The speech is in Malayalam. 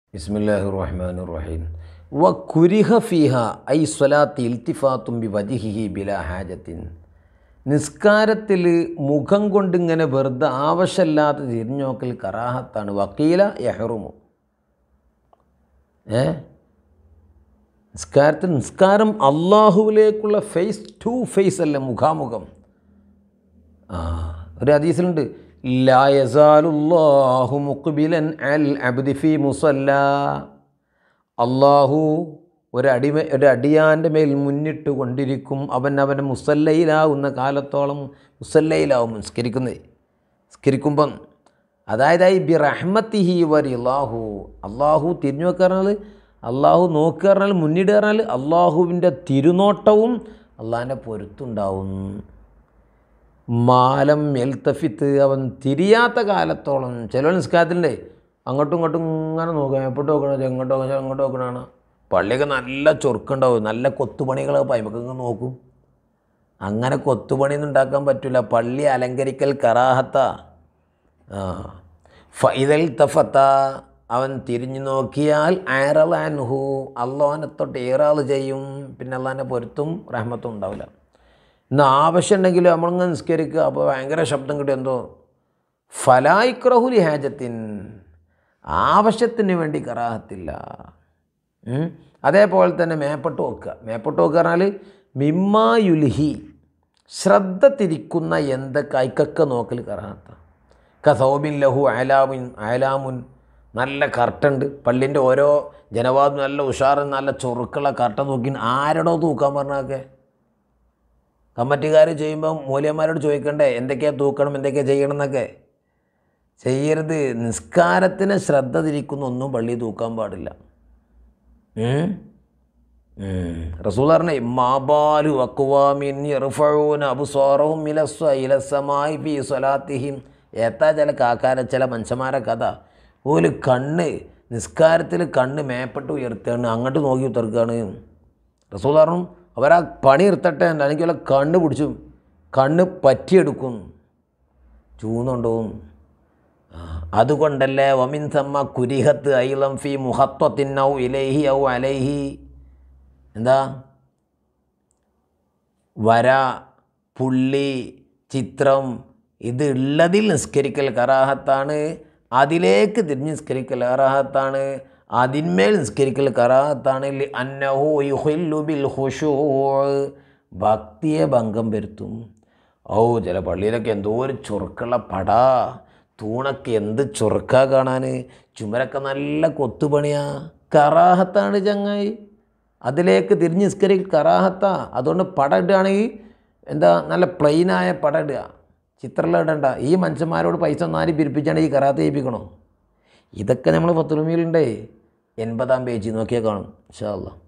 ബിസ്മില്ലാഹി റഹ്മാൻ റഹീം വ കുരിഹ ഫിഹ ഐ സ്വലാത്തി ഇൽത്തിഫാത്തും ബി വജിഹിഹി ബിലാ ഹാജത്തിൻ നിസ്കാരത്തിൽ മുഖം കൊണ്ടിങ്ങനെ വെറുതെ ആവശ്യമില്ലാത്ത തിരിഞ്ഞോക്കൽ കറാഹത്താണ് വക്കീല യഹറുമു ഏ നിസ്കാരത്തിൽ നിസ്കാരം അള്ളാഹുവിലേക്കുള്ള ഫേസ് ടു ഫേസ് അല്ല മുഖാമുഖം ആ ഒരു ഹദീസിലുണ്ട് ലാ യസാലുല്ലാഹു മുഖ്ബിലൻ അൽ അബ്ദി ഫി മുസല്ല അള്ളാഹു ഒരടിമ ഒരു അടിയാൻ്റെ മേൽ മുന്നിട്ട് കൊണ്ടിരിക്കും അവൻ അവൻ്റെ മുസല്ലയിലാവുന്ന കാലത്തോളം മുസല്ലയിലാവും നിസ്കരിക്കുന്നത് നിസ്കരിക്കുമ്പം അതായത് ഈ ബി റഹ്മത്തിഹി വരി അള്ളാഹു അള്ളാഹു തിരിഞ്ഞു നോക്കുക പറഞ്ഞാൽ അള്ളാഹു നോക്കുക പറഞ്ഞാൽ മുന്നിട്ട് പറഞ്ഞാൽ അള്ളാഹുവിൻ്റെ തിരുനോട്ടവും അള്ളാഹിൻ്റെ പൊരുത്തുണ്ടാവും മാലം എൽത്തഫിത്ത് അവൻ തിരിയാത്ത കാലത്തോളം ചില നിസ്കാരത്തിൻ്റെ അങ്ങോട്ടും ഇങ്ങോട്ടും ഇങ്ങനെ നോക്കാം എപ്പോഴും നോക്കണം എങ്ങോട്ട് നോക്കണം എങ്ങോട്ട് നോക്കണതാണ് പള്ളിയൊക്കെ നല്ല ചൊറുക്കുണ്ടാവും നല്ല കൊത്തുപണികളൊക്കെ പൈമക്ക് ഇങ്ങനെ നോക്കും അങ്ങനെ കൊത്തുപണിയൊന്നും ഉണ്ടാക്കാൻ പറ്റില്ല പള്ളി അലങ്കരിക്കൽ കറാഹത്ത ആ ഫൈതൽ തഫത്ത അവൻ തിരിഞ്ഞു നോക്കിയാൽ അയറൽ അൻഹു അള്ളാഹിനെ തൊട്ട് ഏറാൾ ചെയ്യും പിന്നെ അള്ളാഹിൻ്റെ പൊരുത്തും റഹ്മത്തും ഉണ്ടാവില്ല ഇന്ന് ആവശ്യമുണ്ടെങ്കിലും നമ്മളിങ്ങനെ നിസ്കരിക്കുക അപ്പോൾ ഭയങ്കര ശബ്ദം കിട്ടും എന്തോ ഫലായിക്രഹുലി ഹാജത്തിൻ ആവശ്യത്തിന് വേണ്ടി കറാഹത്തില്ല ഉം. അതേപോലെ തന്നെ മേപ്പെട്ട് വെക്കുക മേപ്പെട്ട് വെക്കുക പറഞ്ഞാൽ മിമ്മായുൽഹി ശ്രദ്ധ തിരിക്കുന്ന എന്തൊക്കെ ഐക്കൊക്കെ നോക്കൽ കറാഹത്ത കസൗബിൻ ലഹു അയലാമുൻ അയലാമുൻ നല്ല കർട്ടുണ്ട് പള്ളിൻ്റെ ഓരോ ജനവാദം നല്ല ഉഷാറും നല്ല ചൊറുക്കുള്ള കർട്ട നോക്കി ആരോടോ തൂക്കാൻ പറഞ്ഞൊക്കെ കമ്മറ്റിക്കാർ ചെയ്യുമ്പം മൂല്യന്മാരോട് ചോദിക്കണ്ടേ എന്തൊക്കെയാണ് തൂക്കണം എന്തൊക്കെയാണ് ചെയ്യണം എന്നൊക്കെ ചെയ്യരുത് നിസ്കാരത്തിന് ശ്രദ്ധ തിരിക്കുന്ന ഒന്നും പള്ളി തൂക്കാൻ പാടില്ല റസൂൽ പറഞ്ഞേ മാബാലു അക്വാമിൻ ഇർഫഊന അബ്സാറഹും ഇലസ്വ ഇലസമായി ഫി സ്വലാത്തിഹിം ഏത്താ ചില കാക്കാര ചില മനുഷ്യന്മാരെ കഥ ഒരു കണ്ണ് നിസ്കാരത്തിൽ കണ്ണ് മേപ്പെട്ട് ഉയർത്തുകയാണ് അങ്ങോട്ട് നോക്കി ഉത്തർക്കുകയാണ് റസൂൽ പറഞ്ഞു അവരാ പണി നിർത്തട്ടെ എനിക്ക് വല്ല കണ്ണ് പിടിച്ചു കണ്ണ് പറ്റിയെടുക്കും ചൂന്നുണ്ടോവും ആ, അതുകൊണ്ടല്ലേ വമിൻ സമ്മ കുരിഹത്ത് ഐലം ഫി മുഹത്വത്തിനൗ ഇലൈഹി ഔ അലൈഹി എന്താ വര പുള്ളി ചിത്രം ഇത് ഉള്ളതിൽ നിസ്കരിക്കൽ കറാഹത്താണ് അതിലേക്ക് തിരിഞ്ഞ് നിസ്കരിക്കൽ കറാഹത്താണ് അതിന്മേൽ നിസ്കരിക്കൽ കറാഹത്താണ് ലി അന്നഹു യുഹില്ലു ബിൽ ഹുഷൂ ഭക്തിയെ ഭംഗം വരുത്തും ഓ ചില പള്ളിയിലൊക്കെ എന്തോ ഒരു ചുറുക്കുള്ള പടാ തൂണൊക്കെ എന്ത് ചുറുക്കാ കാണാൻ ചുമരൊക്കെ നല്ല കൊത്തുപണിയാ കറാഹത്താണ് ചങ്ങായി അതിലേക്ക് തിരിഞ്ഞ് നിസ്കരിക്കൽ കറാഹത്താ അതുകൊണ്ട് പട ഇടുകയാണെങ്കിൽ എന്താ നല്ല പ്ലെയിനായ പട ഇടുക ചിത്രമെല്ലാം ഇടണ്ട ഈ മനുഷ്യന്മാരോട് പൈസ ഒന്നാരും പിരിപ്പിച്ചാണ് ഈ കറാത്ത ചെയ്യിപ്പിക്കണോ ഇതൊക്കെ നമ്മൾ പത്തുറുമിയിലുണ്ടേ എൺപതാം പേജ് നോക്കിയാൽ കാണും ഇൻഷാ അല്ലാ